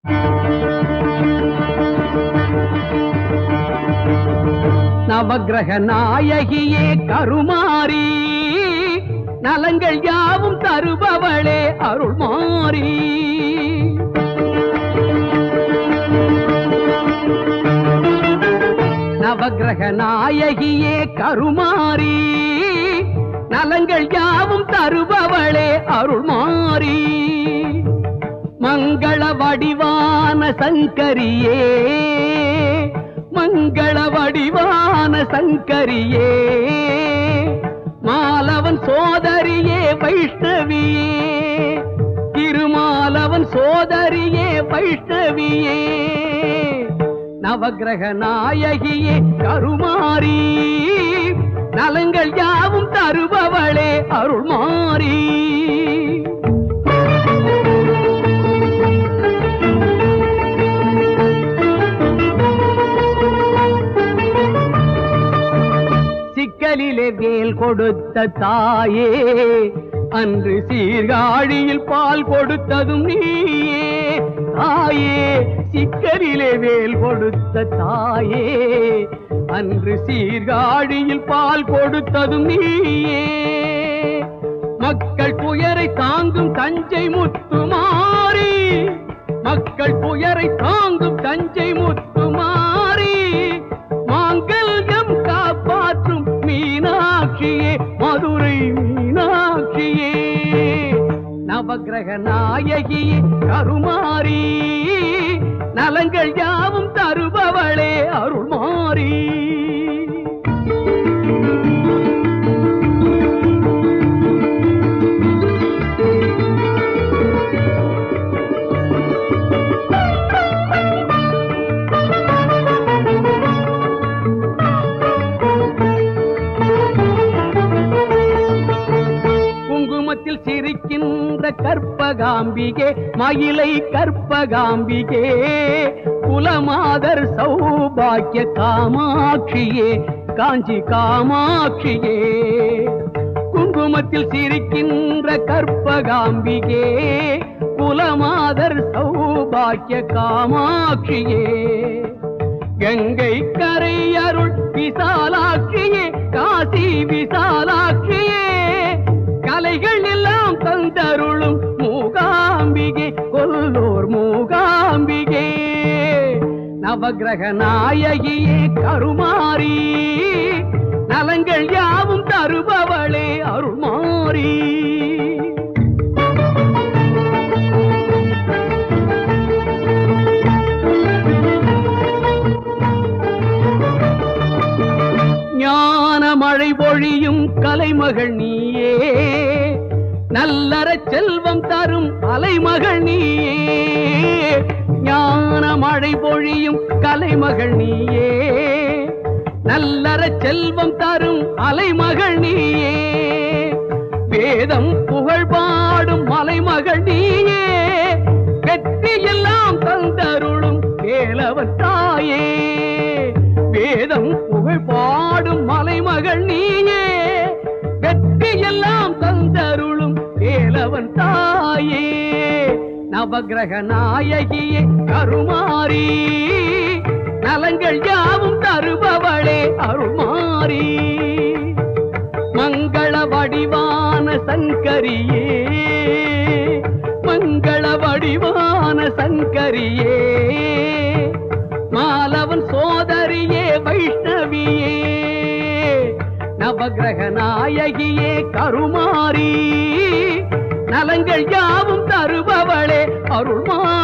நவக்கிரக நாயகியே கருமாரி நலங்கள் யாவும் தருபவளே அருள்மாரி நவக்கிரக நாயகியே கருமாரி நலங்கள் யாவும் தருபவளே அருள்மாரி மங்கள வடிவான சங்கரியே மங்கள வடிவான சங்கரியே மாலவன் சோதரியே வைஷ்ணவியே திருமாலவன் சோதரியே வைஷ்ணவியே நவக்கிரக நாயகியே கருமாரி நலங்கள் யாவும் தருபவளே அருள்மாரி சிக்கலிலே வேல் கொடுத்த தாயே அன்று சீர்காழியில் பால் கொடுத்ததும் நீயே தாயே சிக்கலிலே வேல் கொடுத்த தாயே அன்று சீர்காழியில் பால் கொடுத்ததும் நீயே மக்கள் துயரை தாங்கும் தஞ்சை முத்துமாரி மக்கள் துயரை தாங்கும் தஞ்சை முத்துமாரி மாங்கல்யம் காப்பாற்றும் மீனாட்சியே மதுரை மீனாட்சியே நவக்கிரக நாயகியே கருமாரி நலங்கள் யாவும் தருபவளே அருள்மாரி குங்குமத்தில் சிரிக்கின்ற கற்பகாம்பிகே மயிலை கற்பகாம்பிகே குலமாதர் சௌபாக்கிய காமாட்சியே காஞ்சி காமாட்சியே குங்குமத்தில் சிரிக்கின்ற கற்பகாம்பிகே குலமாதர் சௌபாக்கிய காமாட்சியே கங்கை கரை அருள் விசாலாட்சியே காசி விசாலாட்சியே கலைகள் எல்லாம் தந்தருளும் மூகாம்பிகே கொல்லூர் மூகாம்பிகே நவக்கிரக நாயகியே கருமாரி நலங்கள் யாவும் தருபவளே அருள்மாரி ஞான மழை பொழியும் கலைமகள் நீயே நல்லற செல்வம் தரும் அலைமகள் நீயே ஞான மழை பொழியும் கலைமகள் நீயே நல்லற செல்வம் தரும் அலைமகள் நீயே வேதம் புகழ் பாடும் மலைமகள் நீயே வெற்றி எல்லாம் தந்தருளும் கேளவன் தாயே வேதம் புகழ் பாடும் மலைமகள் நீயே வெற்றி எல்லாம் தந்தருளும் கேளவன் தாயே நவக்கிரக நாயகியே கருமாரி நலங்கள் யாவும் தருபவளே அருள்மாரி மங்கள வடிவான சங்கரியே மங்கள வடிவான சங்கரியே மாலவன் சோதரியே வைஷ்ணவியே நவக்கிரக நாயகியே கருமாரி நலங்கள் யாவும் தருபவளே அருள்மா